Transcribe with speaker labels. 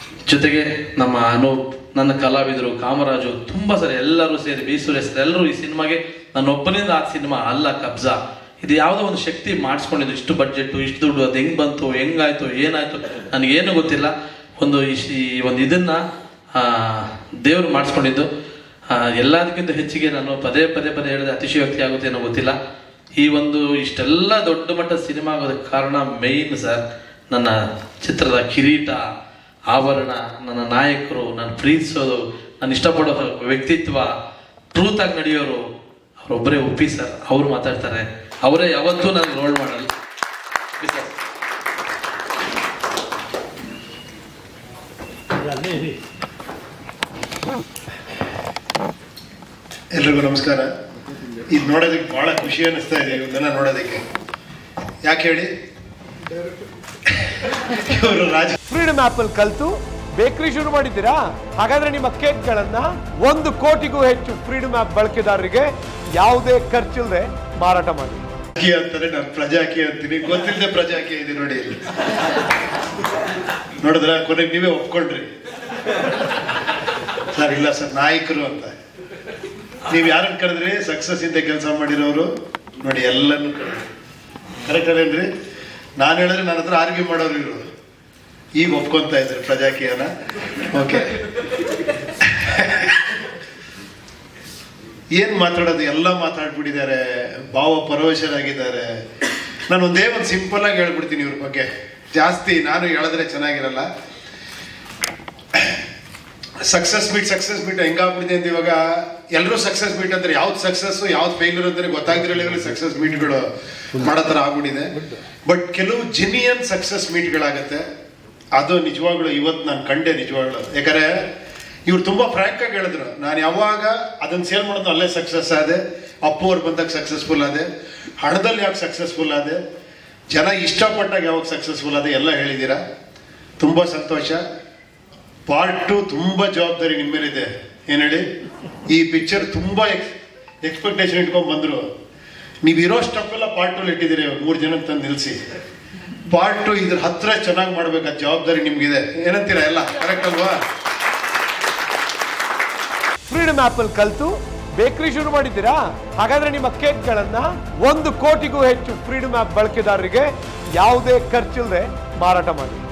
Speaker 1: ಜೊತೆಗೆ ನಮ್ಮ ಅನೂಪ್ ನನ್ನ ಕಲಾವಿದರು ಕಾಮರಾಜು ತುಂಬಾ ಸರಿ ಎಲ್ಲರೂ ಸೇರಿ ಬಿ ಸುರೇಶ್ ಎಲ್ಲರೂ ಈ ಸಿನಿಮಾಗೆ ನನ್ನೊಬ್ಬನಿಂದ ಆ ಸಿನಿಮಾ ಅಲ್ಲ ಕಬ್ಜಾ ಇದು ಯಾವುದೋ ಒಂದು ಶಕ್ತಿ ಮಾಡಿಸ್ಕೊಂಡಿದ್ದು ಇಷ್ಟು ಬಡ್ಜೆಟ್ ಇಷ್ಟು ದುಡ್ಡು ಅದು ಹೆಂಗ್ ಬಂತು ಹೆಂಗಾಯ್ತು ಏನಾಯ್ತು ನನಗೇನು ಗೊತ್ತಿಲ್ಲ ಒಂದು ಇಶ್- ಈ ಒಂದು ಇದನ್ನ ಆ, ದೇವರು ಮಾಡಿಸ್ಕೊಂಡಿದ್ದು ಆ, ಎಲ್ಲದಕ್ಕಿಂತ ಹೆಚ್ಚಿಗೆ ನಾನು ಪದೇ ಪದೇ ಪದೇ ಹೇಳಿದ್ರೆ ಅತಿಶಯೋಕ್ತಿ ಆಗುತ್ತೆ ಏನೋ ಗೊತ್ತಿಲ್ಲ ಈ ಒಂದು ಇಷ್ಟೆಲ್ಲ ದೊಡ್ಡ ಮಟ್ಟದ ಸಿನಿಮಾ ಆಗೋದಕ್ಕೆ ಕಾರಣ ಮೇಯ್ನ್ ಸರ್ ನನ್ನ ಚಿತ್ರದ ಕಿರೀಟ ಆಭರಣ ನನ್ನ ನಾಯಕರು ನಾನು ಪ್ರೀತಿಸೋದು ನಾನು ಇಷ್ಟಪಡೋ ವ್ಯಕ್ತಿತ್ವ ಟ್ರೂತ್ ಆಗಿ ನಡೆಯೋರು ಅವರೊಬ್ಬರೇ ಒಪ್ಪಿ ಸರ್ ಅವ್ರು ಮಾತಾಡ್ತಾರೆ ಅವರೇ ಯಾವತ್ತೂ ನನಗೆ ರೋಲ್ ಮಾಡಲ್ಲ ಸರ್
Speaker 2: ಎಲ್ರಿಗೂ ನಮಸ್ಕಾರ ಇದು ನೋಡೋದಕ್ಕೆ ಬಹಳ ಖುಷಿ ಅನಿಸ್ತಾ ಇದೆ ಇವನ್ನೆಲ್ಲ ನೋಡೋದಕ್ಕೆ ಯಾಕೆ ಹೇಳಿ ಇವರು ರಾಜ
Speaker 3: ಫ್ರೀಡಮ್ ಆಪ್ ಅಲ್ಲಿ ಕಲ್ತು ಬೇಕರಿ ಶುರು ಮಾಡಿದ್ದೀರಾ ಹಾಗಾದ್ರೆ ನಿಮ್ಮ ಕೇಕ್ಗಳನ್ನ ಒಂದು ಕೋಟಿಗೂ ಹೆಚ್ಚು ಫ್ರೀಡಮ್ ಆಪ್ ಬಳಕೆದಾರರಿಗೆ ಯಾವುದೇ ಖರ್ಚಿಲ್ಲದೆ ಮಾರಾಟ ಮಾಡಿ
Speaker 2: ರಾಜಕೀಯ ಅಂತಾರೆ ನಾನು ಪ್ರಜಾಕೀಯ ಅಂತೀನಿ ಗೊತ್ತಿಲ್ಲದೆ ಪ್ರಜಾಕೀಯ ಇದೆ ನೋಡಿ ಇಲ್ಲಿ ನೋಡಿದ್ರ ಕೊನೆಗೆ ನೀವೇ ಒಪ್ಕೊಂಡ್ರಿ ಸರ್ ಇಲ್ಲ ಸರ್ ನಾಯಕರು ಅಂತ ನೀವು ಯಾರನ್ನ ಕರೆದ್ರಿ ಸಕ್ಸಸ್ ಇಂದ ಕೆಲಸ ಮಾಡಿರೋರು ನೋಡಿ ಎಲ್ಲನ್ನು ಕರೆದ್ರಿ ಕರೆಕ್ಟ್ ಅಲ್ಲೇನ್ರಿ ನಾನು ಹೇಳಿದ್ರೆ ನನ್ನ ಹತ್ರ ಆರ್ಗ್ಯೂ ಮಾಡೋರು ಇವರು ಈಗ ಒಪ್ಕೊಂತ ಇದ್ರು ಪ್ರಜಾಕೀಯನ ಓಕೆ ಏನ್ ಮಾತಾಡೋದು ಎಲ್ಲ ಮಾತಾಡ್ಬಿಟ್ಟಿದ್ದಾರೆ ಭಾವ ಪರವಶರಾಗಿದ್ದಾರೆ ನಾನು ಒಂದೇ ಒಂದು ಸಿಂಪಲ್ ಆಗಿ ಹೇಳ್ಬಿಡ್ತೀನಿ ಇವ್ರ ಬಗ್ಗೆ ಜಾಸ್ತಿ ನಾನು ಹೇಳಿದ್ರೆ ಚೆನ್ನಾಗಿರಲ್ಲ ಸಕ್ಸಸ್ ಮೀಟ್ ಸಕ್ಸಸ್ ಮೀಟ್ ಹೆಂಗಾಗ್ಬಿಟ್ಟಿದೆ ಅಂತ ಇವಾಗ ಎಲ್ಲರೂ ಸಕ್ಸಸ್ ಮೀಟ್ ಅಂದ್ರೆ ಯಾವ್ದು ಸಕ್ಸಸ್ ಯಾವ್ದು ಫೇಲ್ಯೂರ್ ಅಂತಾನೆ ಗೊತ್ತಾಗ್ತಿರಲಿಲ್ಲ ಸಕ್ಸಸ್ ಮೀಟ್ಗಳು ಮಾಡೋ ಥರ ಆಗ್ಬಿಟ್ಟಿದೆ ಬಟ್ ಕೆಲವು ಜಿನಿಯನ್ ಸಕ್ಸಸ್ ಮೀಟ್ಗಳಾಗತ್ತೆ ಅದು ನಿಜವಾಗ್ಲು ಇವತ್ತು ನಾನು ಕಂಡೆ ನಿಜವಾಗ್ಲು ಯಾಕಂದ್ರೆ ಇವ್ರು ತುಂಬಾ ಫ್ರಾಂಕ್ ಆಗಿ ಹೇಳಿದ್ರು ನಾನು ಯಾವಾಗ ಅದನ್ನ ಸೇಲ್ ಮಾಡೋದು ಅಲ್ಲೇ ಸಕ್ಸಸ್ ಆದೆ ಅಪ್ಪು ಅವ್ರು ಬಂದಾಗ ಸಕ್ಸಸ್ಫುಲ್ ಆದೆ ಹಣದಲ್ಲಿ ಯಾಕೆ ಸಕ್ಸಸ್ಫುಲ್ ಆದೆ ಜನ ಇಷ್ಟಪಟ್ಟಾಗ ಯಾವಾಗ ಸಕ್ಸಸ್ಫುಲ್ ಆದೆ ಎಲ್ಲ ಹೇಳಿದ್ದೀರಾ ತುಂಬಾ ಸಂತೋಷ ಪಾರ್ಟ್ ಟು ತುಂಬಾ ಜವಾಬ್ದಾರಿ ನಿಮ್ಮ ಮೇಲಿದೆ ಏನ್ ಹೇಳಿ ಈ ಪಿಕ್ಚರ್ ತುಂಬಾ ಎಕ್ಸ್ಪೆಕ್ಟೇಷನ್ ಇಟ್ಕೊಂಡ್ ಬಂದ್ರು ನೀವು ಇರೋ ಸ್ಟಫ್ ಎಲ್ಲ ಪಾರ್ಟ್ ಟು ಇಟ್ಟಿದ್ದೀರಿ ಮೂರು ಜನ ತಂದು ನಿಲ್ಸಿ ಪಾರ್ಟ್ ಟು ಇದ್ರ ಹತ್ರ ಚೆನ್ನಾಗಿ ಮಾಡ್ಬೇಕಾದ ಜವಾಬ್ದಾರಿ ನಿಮ್ಗಿದೆ ಏನಂತೀರಾ ಎಲ್ಲ ಕರೆಕ್ಟ್ ಅಲ್ವಾ
Speaker 3: ಫ್ರೀಡಮ್ ಆಪ್ ಅಲ್ಲಿ ಕಲ್ತು ಬೇಕರಿ ಶುರು ಮಾಡಿದ್ದೀರಾ ಹಾಗಾದ್ರೆ ನಿಮ್ಮ ಕೇಕ್ಗಳನ್ನ ಒಂದು ಕೋಟಿಗೂ ಹೆಚ್ಚು ಫ್ರೀಡಮ್ ಆಪ್ ಬಳಕೆದಾರರಿಗೆ ಯಾವುದೇ ಖರ್ಚಿಲ್ಲದೆ ಮಾರಾಟ ಮಾಡಿ